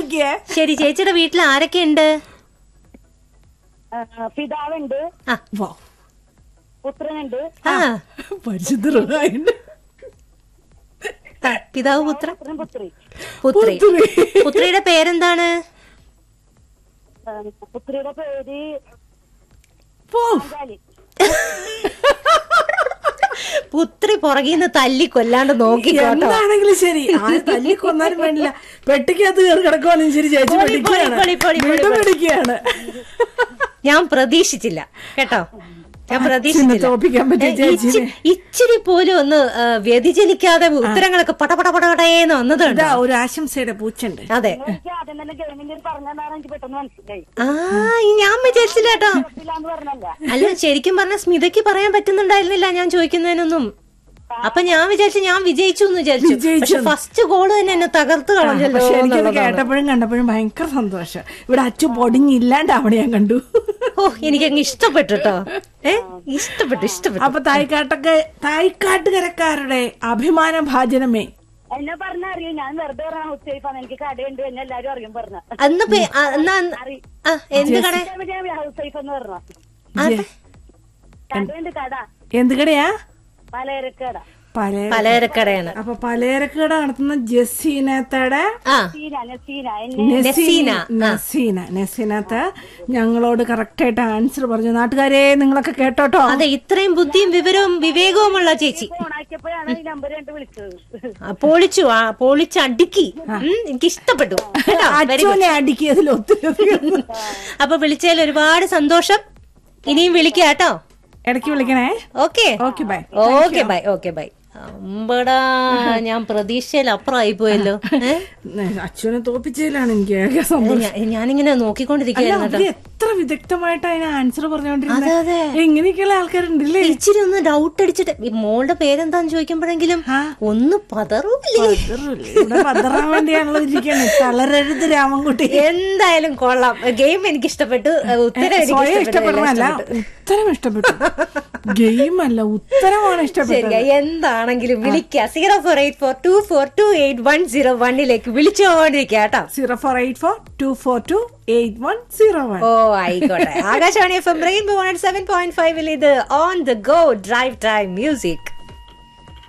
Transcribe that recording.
വിളിക്കേ ശരി ചേച്ചിയുടെ വീട്ടിൽ ആരൊക്കെ ഉണ്ട് ആ, പിതാവുണ്ട് ആ വാ പുത്രനുണ്ട് ആ പരിശുദ്ധ ഹൃദയുണ്ട് ആ, പിതാവ് പുത്രൻ പുത്രൻ പുത്രി പുത്രി പുത്രി. പുത്രിയുടെ പേരെന്താണ് ആ, പുത്രിയുടെ പേര് പോ പാഞ്ചാലി പുത്രി പുറകിന്ന് തല്ലി കൊല്ലാണ്ട് നോക്കിക്കോട്ടോ എന്താണെങ്കിലും ശരി ആര് തല്ലി കൊന്നാലും വേണ്ടില്ല പെട്ടിക്കകത്ത് കയറി കിടക്കുവാണെങ്കിൽ ശരി ചേച്ചി പൊളി, പൊളി, പൊളി, പൊളി, പൊളി, വീണ്ടും പൊളി. പിടിക്കുകയാണ് ഞാൻ പ്രതീക്ഷിച്ചില്ല കേട്ടോ ഞാൻ അച്ഛനെ പ്രതീക്ഷിച്ചില്ല തോപ്പിക്കാൻ പറ്റിയ ഏ, ഇച്ചി- ചേച്ചിനെ. ഇച്ചിരി പോലും ഒന്ന് ആ, വ്യതിചലിക്കാതെ ഉത്തരങ്ങളൊക്കെ പടപട പടപടേന്ന് വന്നതുണ്ട് ഇതാ ഒരു ആശംസയുടെ പൂച്ചുണ്ട് അതെ എനിക്ക് ആദ്യം തന്നെ ഗെയിമിന്റെ പറഞ്ഞതാണ് എനിക്ക് പെട്ടെന്ന് മനസ്സിലായി ആ ഈ ഞാൻ വിചാരിച്ചില്ല കേട്ടോ ഇല്ലാന്ന് പറഞ്ഞല്ല അല്ല ശരിക്കും പറഞ്ഞ സ്മിതയ്ക്ക് പറയാൻ പറ്റുന്നുണ്ടായിരുന്നില്ല ഞാൻ ചോദിക്കുന്നതിനൊന്നും അപ്പൊ ഞാൻ വിചാരിച്ചു ഞാൻ വിജയിച്ചു എന്ന് വിചാരിച്ചു വിജയിച്ചു. പക്ഷെ ഫസ്റ്റ് ഗോള് തന്നെ എന്നെ തകർത്ത് കളഞ്ഞല്ലോ പക്ഷെ എനിക്കത് എന്നുള്ളതാണ്. കേട്ടപ്പോഴും കണ്ടപ്പോഴും ഭയങ്കര സന്തോഷം ഇവിടെ അച്ചു പൊടിഞ്ഞില്ലാണ്ട് അവിടെ ഞാൻ കണ്ടു ഓ എനിക്കങ്ങ് ഇഷ്ടപ്പെട്ടു കേട്ടോ ഏ ഇഷ്ടപ്പെട്ടു ഇഷ്ടപ്പെട്ടു അപ്പൊ തായ്ക്കാട്ടൊക്കെ തായ്ക്കാട്ടുകരക്കാരുടെ അഭിമാന ഭാജനമേ എന്നെ പറഞ്ഞറിയും ഞാൻ വെറുതെ പറഞ്ഞ ഹൗസ് വൈഫാണ് എനിക്ക് കടയുണ്ട് എന്നെ എല്ലാരും അറിയും പറഞ്ഞ അന്ന് പേ- ആ, എന്നാ അന്ന്- ആ എന്ത് കട ഹൗസ് വൈഫ് എന്ന് പറഞ്ഞ അതെ. കടയുണ്ട് കട എന്ത് കടയാ പലചരക്കട പല പലചരക്കടയാണ് അപ്പൊ പലചരക്കട നടത്തുന്ന ജസീനത്തടെ ആ സീന നസീന എന്നെ നസീന. നസീന നസീനത്ത് ഞങ്ങളോട് കറക്റ്റ് ആയിട്ട് ആൻസർ പറഞ്ഞു നാട്ടുകാരെ നിങ്ങളൊക്കെ കേട്ടോട്ടോ അതെ ഇത്രയും ബുദ്ധിയും വിവരവും വിവേകവുമുള്ള ചേച്ചി ഫോണാക്കിയപ്പോഴാണ് ഈ നമ്പർ കണ്ട് വിളിച്ചത് ആ, പൊളിച്ചു ആ പൊളിച്ച് അടുക്കി ഉം, എനിക്ക് ഇഷ്ടപ്പെട്ടു കേട്ടോ വെരി ഗുഡ് അച്ഛനെ അടുക്കിയതിൽ ഒത്തിരി അധികം. അപ്പൊ വിളിച്ചതിൽ ഒരുപാട് സന്തോഷം ഇനിയും വിളിക്കുക കേട്ടോ ഇടയ്ക്ക് വിളിക്കണേ okay okay bye okay bye okay bye അമ്പടാ ഞാൻ പ്രതീക്ഷയിൽ അപ്പുറമായി പോയല്ലോ ഏ? അച്ഛനെ തോപ്പിച്ചതിലാണ് എനിക്ക് ഏക സന്തോഷം ഞാ- ഞാനിങ്ങനെ അല്ല നോക്കിക്കൊണ്ടിരിക്കുകയായിരുന്നു അവര് എത്ര വിദഗ്ധമായിട്ട് അതിന് ആൻസർ അതെ, പറഞ്ഞുകൊണ്ടിരുന്നത് അതെ. ഇങ്ങനെയൊക്കെയുള്ള ആൾക്കാരുണ്ടല്ലേ ഇച്ചിരി ഒന്ന് ഡൗട്ട് അടിച്ചിട്ട് ഈ മോളുടെ പേരെന്താന്ന് ചോദിക്കുമ്പോഴെങ്കിലും ആ. ഒന്ന് പതറൂല്ലേ പതറില്ലേ? ഇവിടെ പതറാൻ വേണ്ടിയാണല്ലോ ഇരിക്കണേ തളരരുത് രാമൻകുട്ടി എന്തായാലും കൊള്ളാം ഗെയിം എനിക്ക് ഇഷ്ടപ്പെട്ടു ഉത്തരം എനിക്ക് സ്വയം ഇഷ്ടപ്പെട്ടു, എല്ലാം ഇഷ്ടപ്പെടണമല്ല ഇഷ്ടപ്പെട്ടു. ഉത്തരം ഇഷ്ടപ്പെട്ടു ഗെയിം അല്ല ഉത്തരമാണ് ഇഷ്ടപ്പെട്ടത് ശരിയാ എന്താണെങ്കിലും വിളിക്കുക zero four eight four two four two eight one zero വണ്ണിലേക്ക് വിളിച്ചുകൊണ്ടിരിക്കുക കേട്ടോ zero four eight four two four two eight one zero one ഓ ആയിക്കോട്ടെ Akashvani F M rainbow one seven point ഫൈവിൽ ഇത് on the go drive time music